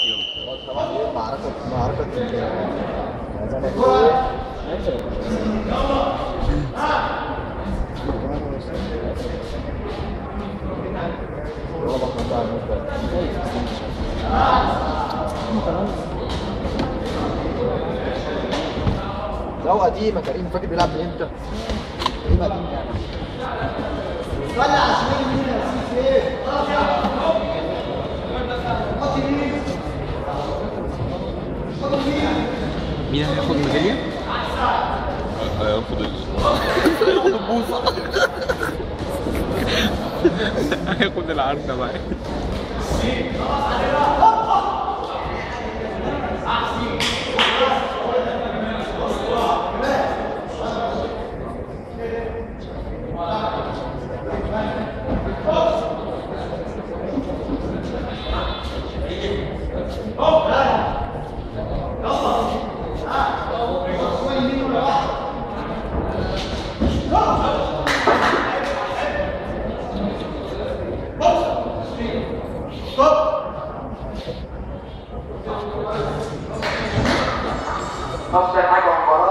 طبعا ايه معركه معركه زي ما تقول لو قديمة كريم فاكر بيلعب من امتى؟ كريم قديم يعني مين هياخد ميداليه؟ هياخد ال هياخد البوصه هياخد العركه معاه نفس حاجة مباراة